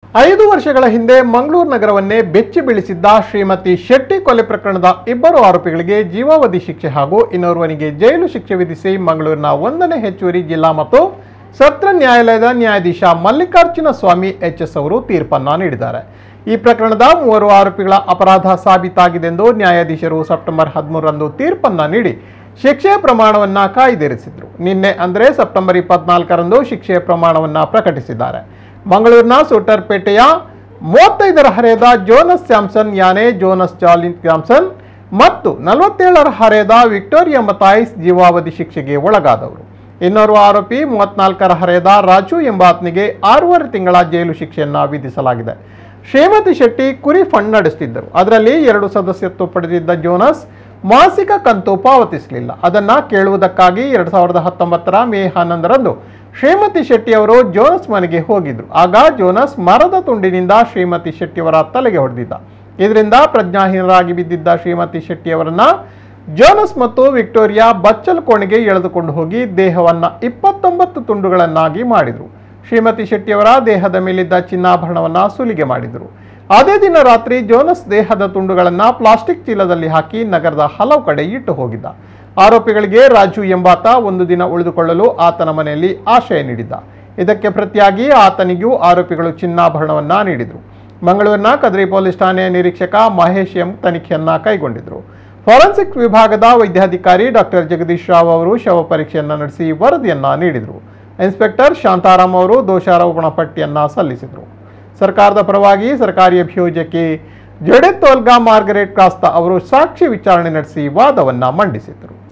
ಐದು ವರ್ಷಗಳ ಹಿಂದೆ ಮಂಗಳೂರು ನಗರವನ್ನೇ ಬೆಚ್ಚಿ ಬೀಳಿಸಿದ್ದ ಶ್ರೀಮತಿ ಶೆಟ್ಟಿ ಕೊಲೆ ಪ್ರಕರಣದ ಇಬ್ಬರು ಆರೋಪಿಗಳಿಗೆ ಜೀವಾವಧಿ ಶಿಕ್ಷೆ ಹಾಗೂ ಇನ್ನೋರ್ವನಿಗೆ ಜೈಲು ಶಿಕ್ಷೆ ವಿಧಿಸಿ ಮಂಗಳೂರಿನ ಒಂದನೇ ಹೆಚ್ಚುವರಿ ಜಿಲ್ಲಾ ಮತ್ತು ಸತ್ರ ನ್ಯಾಯಾಲಯದ ನ್ಯಾಯಾಧೀಶ ಮಲ್ಲಿಕಾರ್ಜುನ ಸ್ವಾಮಿ ಎಚ್ ಎಸ್ ಅವರು ತೀರ್ಪನ್ನ ನೀಡಿದ್ದಾರೆ ಈ ಪ್ರಕರಣದ ಮೂವರು ಆರೋಪಿಗಳ ಅಪರಾಧ ಸಾಬೀತಾಗಿದೆ ಎಂದು ನ್ಯಾಯಾಧೀಶರು ಸೆಪ್ಟೆಂಬರ್ ಹದಿಮೂರರಂದು ತೀರ್ಪನ್ನ ನೀಡಿ ಶಿಕ್ಷೆಯ ಪ್ರಮಾಣವನ್ನ ಕಾಯ್ದಿರಿಸಿದ್ರು ನಿನ್ನೆ ಅಂದರೆ ಸೆಪ್ಟೆಂಬರ್ ಇಪ್ಪತ್ನಾಲ್ಕರಂದು ಶಿಕ್ಷೆಯ ಪ್ರಮಾಣವನ್ನ ಪ್ರಕಟಿಸಿದ್ದಾರೆ ಮಂಗಳೂರಿನ ಸೂಟರ್ಪೇಟೆಯ ಮೂವತ್ತೈದರ ಹರೆಯದ ಜೋನಸ್ ಸ್ಯಾಮ್ಸನ್ ಯಾನೆ ಜೋನಸ್ ಜಾಲಿನ್ ಸ್ಯಾಮ್ಸನ್ ಮತ್ತು ನಲವತ್ತೇಳರ ಹರೆಯದ ವಿಕ್ಟೋರಿಯಾ ಮತಾಯಿಸ್ ಜೀವಾವಧಿ ಶಿಕ್ಷೆಗೆ ಒಳಗಾದವರು ಇನ್ನೋರ್ವ ಆರೋಪಿ ಮೂವತ್ನಾಲ್ಕರ ಹರೆಯದ ರಾಜು ಎಂಬಾತನಿಗೆ ಆರೂವರೆ ತಿಂಗಳ ಜೈಲು ಶಿಕ್ಷೆಯನ್ನ ವಿಧಿಸಲಾಗಿದೆ ಶ್ರೀಮತಿ ಶೆಟ್ಟಿ ಕುರಿ ಫಂಡ್ ನಡೆಸುತ್ತಿದ್ದರು ಅದರಲ್ಲಿ ಎರಡು ಸದಸ್ಯತ್ವ ಪಡೆದಿದ್ದ ಜೋನಸ್ ಮಾಸಿಕ ಕಂತು ಪಾವತಿಸಲಿಲ್ಲ ಅದನ್ನ ಕೇಳುವುದಕ್ಕಾಗಿ ಎರಡ್ ಸಾವಿರದ ಹತ್ತೊಂಬತ್ತರ ಮೇ ಹನ್ನೊಂದರಂದು ಶ್ರೀಮತಿ ಶೆಟ್ಟಿ ಅವರು ಜೋನಸ್ ಮನೆಗೆ ಹೋಗಿದ್ರು ಆಗ ಜೋನಸ್ ಮರದ ತುಂಡಿನಿಂದ ಶ್ರೀಮತಿ ಶೆಟ್ಟಿಯವರ ತಲೆಗೆ ಹೊಡೆದಿದ್ದ ಇದರಿಂದ ಪ್ರಜ್ಞಾಹೀನರಾಗಿ ಬಿದ್ದಿದ್ದ ಶ್ರೀಮತಿ ಶೆಟ್ಟಿಯವರನ್ನ ಜೋನಸ್ ಮತ್ತು ವಿಕ್ಟೋರಿಯಾ ಬಚ್ಚಲ್ ಕೋಣೆಗೆ ಎಳೆದುಕೊಂಡು ಹೋಗಿ ದೇಹವನ್ನ ಇಪ್ಪತ್ತೊಂಬತ್ತು ತುಂಡುಗಳನ್ನಾಗಿ ಮಾಡಿದರು ಶ್ರೀಮತಿ ಶೆಟ್ಟಿಯವರ ದೇಹದ ಮೇಲಿದ್ದ ಚಿನ್ನಾಭರಣವನ್ನ ಸುಲಿಗೆ ಮಾಡಿದರು ಅದೇ ದಿನ ರಾತ್ರಿ ಜೋನಸ್ ದೇಹದ ತುಂಡುಗಳನ್ನ ಪ್ಲಾಸ್ಟಿಕ್ ಚೀಲದಲ್ಲಿ ಹಾಕಿ ನಗರದ ಹಲವು ಕಡೆ ಇಟ್ಟು ಹೋಗಿದ್ದ ಆರೋಪಿಗಳಿಗೆ ರಾಜು ಎಂಬಾತ ಒಂದು ದಿನ ಉಳಿದುಕೊಳ್ಳಲು ಆತನ ಮನೆಯಲ್ಲಿ ಆಶ್ರಯ ನೀಡಿದ್ದ ಇದಕ್ಕೆ ಪ್ರತಿಯಾಗಿ ಆತನಿಗೂ ಆರೋಪಿಗಳು ಚಿನ್ನಾಭರಣವನ್ನ ನೀಡಿದರು ಮಂಗಳೂರಿನ ಕದ್ರಿ ಪೊಲೀಸ್ ಠಾಣೆಯ ನಿರೀಕ್ಷಕ ಮಹೇಶ್ ಎಂ ತನಿಖೆಯನ್ನ ಕೈಗೊಂಡಿದ್ರು ಫಾರೆನ್ಸಿಕ್ ವಿಭಾಗದ ವೈದ್ಯಾಧಿಕಾರಿ ಡಾಕ್ಟರ್ ಜಗದೀಶ್ ರಾವ್ ಅವರು ಶವ ಪರೀಕ್ಷೆಯನ್ನ ನಡೆಸಿ ವರದಿಯನ್ನ ನೀಡಿದರು ಇನ್ಸ್ಪೆಕ್ಟರ್ ಶಾಂತಾರಾಮ್ ಅವರು ದೋಷಾರೋಪಣ ಪಟ್ಟಿಯನ್ನ ಸಲ್ಲಿಸಿದರು ಸರ್ಕಾರದ ಪರವಾಗಿ ಸರ್ಕಾರಿ ಅಭಿಯೋಜಕಿ ಜಡೆತ್ ಓಲ್ಗಾ ಮಾರ್ಗರೆಟ್ ಕಾಸ್ತಾ ಅವರು ಸಾಕ್ಷಿ ವಿಚಾರಣೆ ನಡೆಸಿ ವಾದವನ್ನ ಮಂಡಿಸಿದರು